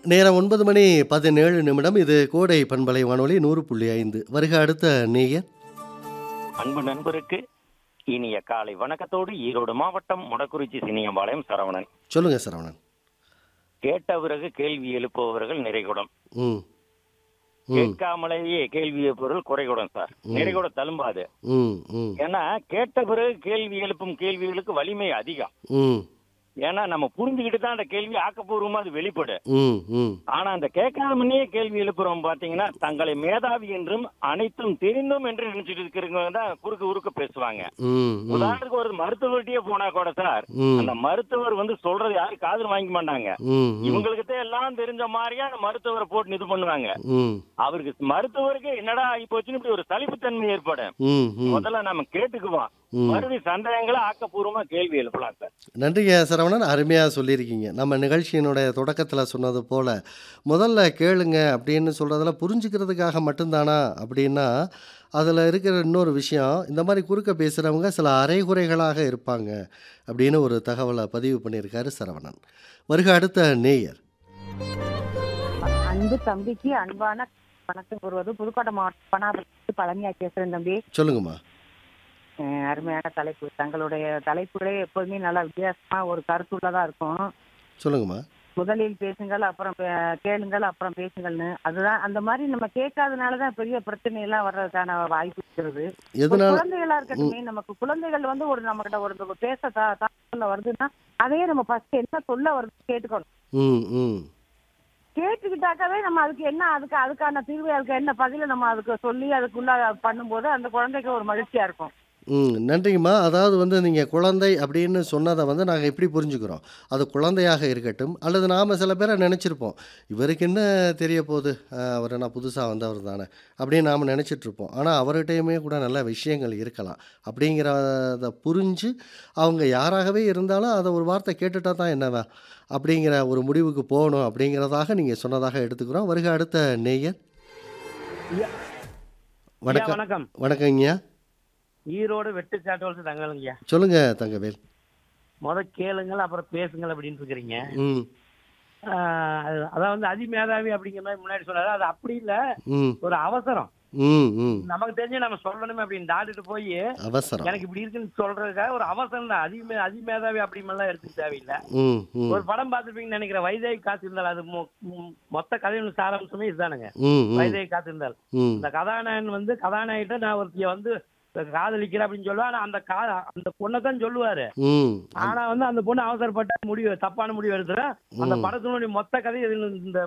நேரம் 9 மணி 17 நிமிடம். இது கோடை பண்பலை வானொலி 100.5. வருக அடுத்த நேயர். அன்பு நண்பருக்கு இனிய காலை வணக்கத்தோடு ஈரோடு மாவட்டம் முடக்குறிச்சி சினியம்பாளையம் சரவணன் சொல்லுங்க சரவணன். கேட்ட பிறகு கேள்வி எழுப்புபவர்கள் நிறைகுடம் ம். ம். கேட்காமலேயே கேள்வி எழுப்புபவர்கள் குறைகுடம் சார் நிறைகுட தழும்பாது ம். ம். ஏன்னா கேட்ட பிறகு கேள்வி எழுப்பும் கேள்விகளுக்கு வலிமை அதிகம் ம். ஏன்னா நம்ம புரிஞ்சுக்கிட்டு தான் அந்த கேள்வி ஆக்கப்பூர்வமா அது வெளிப்படும் ம். ம். ஆனா அந்த கேட்காமனே கேள்வி எழுப்புறோம் பாத்தீங்கன்னா தங்களை மேதாவி என்றும் அனைத்தும் தெரிந்தும் என்று நினைச்சிட்டு இருக்கிறவங்க தான் குறுக்கு உருக்க பேசுவாங்க ம். ம். உதாரணத்துக்கு ஒரு மருத்துவர்கிட்டயே போனா கூட சார் ம். அந்த மருத்துவர் வந்து சொல்றது யாரும் காதுல வாங்கிக்க மாட்டாங்க ம். ம். இவங்களுக்கு தான் எல்லாம் தெரிஞ்ச மாதிரியா அந்த மருத்துவரை போட்டு இது பண்ணுவாங்க ம். அவருக்கு மருத்துவருக்கு என்னடா ஆகி போச்சுன்னு இப்படி ஒரு சலிப்புத்தன்மை ஏற்படும் ம். ம். முதல்ல நம்ம கேட்டுக்குவோம் ம். மறுபடி சந்தேகங்களை ஆக்கப்பூர்வமா கேள்வி எழுப்பலாம் சார் நன்றிங்க சரவணன் அருமையாக சொல்லியிருக்கீங்க நம்ம நிகழ்ச்சியினுடைய தொடக்கத்தில் சொன்னது போல் முதல்ல கேளுங்க அப்படின்னு சொல்கிறதுல புரிஞ்சுக்கிறதுக்காக மட்டும்தானா அப்படின்னா அதில் இருக்கிற இன்னொரு விஷயம் இந்த மாதிரி குறுக்க பேசுகிறவங்க சில அரைகுறைகளாக இருப்பாங்க அப்படின்னு ஒரு தகவலை பதிவு பண்ணியிருக்காரு சரவணன் வருக அடுத்த நேயர் அன்பு தம்பிக்கு அன்பான வணக்கம் கூறுவது புதுக்கோட்டை மாவட்டம் பனாபுரத்து பழனியா பேசுறேன் தம்பி சொல்லுங்கம்மா அஹ் அருமையான தலைப்பு தங்களுடைய தலைப்புகளே எப்போதுமே நல்லா வித்தியாசமா ஒரு கருத்துள்ளதா இருக்கும் சொல்லுங்கம்மா முதலில் பேசுங்கள் அப்புறம் பே- கேளுங்கள் அப்புறம் பேசுங்கள்னு அதுதான் அந்த மாதிரி நம்ம கேட்காதனாலதான் பெரிய பிரச்சனை எல்லாம் வர்றதுக்கான வாய்ப்பு இருக்கிறது ஒரு எதனால குழந்தைகளா இருக்கட்டுமே நமக்கு குழந்தைகள் வந்து ஒரு நம்ம கிட்ட ஒரு பேச தா- தாக்கத்துல வருதுன்னா அதையே நம்ம ஃபர்ஸ்ட் என்ன சொல்ல வருது கேட்டுக்கணும் ம் ம் கேட்டுக்கிட்டாக்கவே நம்ம அதுக்கு என்ன அதுக்கு அதுக்கான தீர்வு அதுக்கு என்ன பதில நம்ம அதுக்கு சொல்லி அதுக்குள்ள பண்ணும்போது அந்த குழந்தைக்கு ஒரு மகிழ்ச்சியா இருக்கும் ம் நன்றிங்கம்மா அதாவது வந்து நீங்கள் குழந்தை அப்படின்னு சொன்னதை வந்து நாங்கள் எப்படி புரிஞ்சுக்கிறோம் அது குழந்தையாக இருக்கட்டும் அல்லது நாம் சில பேரை நினச்சிருப்போம் இவருக்கு என்ன தெரிய போகுது அஹ், அவர் என்ன புதுசாக வந்தவர் தானே அப்படின்னு நாம் நினச்சிட்ருப்போம் ஆனால் அவர்கிட்டயுமே கூட நல்ல விஷயங்கள் இருக்கலாம் அப்படிங்கிறத புரிஞ்சு அவங்க யாராகவே இருந்தாலும் அதை ஒரு வார்த்தை கேட்டுட்டா தான் என்னவா அப்படிங்கிற ஒரு முடிவுக்கு போகணும் அப்படிங்கிறதாக நீங்கள் சொன்னதாக எடுத்துக்கிறோம் வருக அடுத்த நேயர் ஐயா, வணக்கம் வணக்கம் வணக்கங்கய்யா ஈரோடு வெட்டு சாட்டோல்ஸ் தங்கலுங்கய்யா சொல்லுங்க தங்கவேல் முத கேளுங்கள் அப்புறம் பேசுங்கள் அப்படின்னு இருக்கிறீங்க ம் ஆஹ் அது- அதான் வந்து அதிமேதாவி அப்படிங்கிற மாதிரி முன்னாடி சொன்னாரு அது அப்படி இல்ல ம் ஒரு அவசரம் ம் ம் நமக்கு தெரிஞ்சு நம்ம சொல்லணுமே அப்படின்னு டாக்டர் போய் அவசரம் எனக்கு இப்படி இருக்குன்னு சொல்றதுக்காக ஒரு அவசரம் தான் அதிமே அதிமேதாவி அப்படி மாதிரிலாம் எடுத்துக்க தேவையில்லை ம் ம் ஒரு படம் பார்த்துருப்பீங்கன்னு நினைக்கிறேன் வைதேகி காசு இருந்தால் அது மொ- மொ- மொத்த கதையின் சாராம்சமே இதுதானுங்க ம் ம் வைதேகி காசு இருந்தால் ம் இந்த கதாநாயகன் வந்து கதாநாயகிட்ட நான் ஒருத்திய வந்து காதலிக்கிறேன் அப்படின்னு சொல்லுவா ஆனா அந்த கா அந்த பொண்ணை தான் சொல்லுவாரு ம் ஆனா வந்து அந்த பொண்ணு அவசரப்பட்ட முடிவு தப்பான முடிவு எடுத்துற அந்த ம். படத்தினுடைய மொத்த கதை இதுல இந்த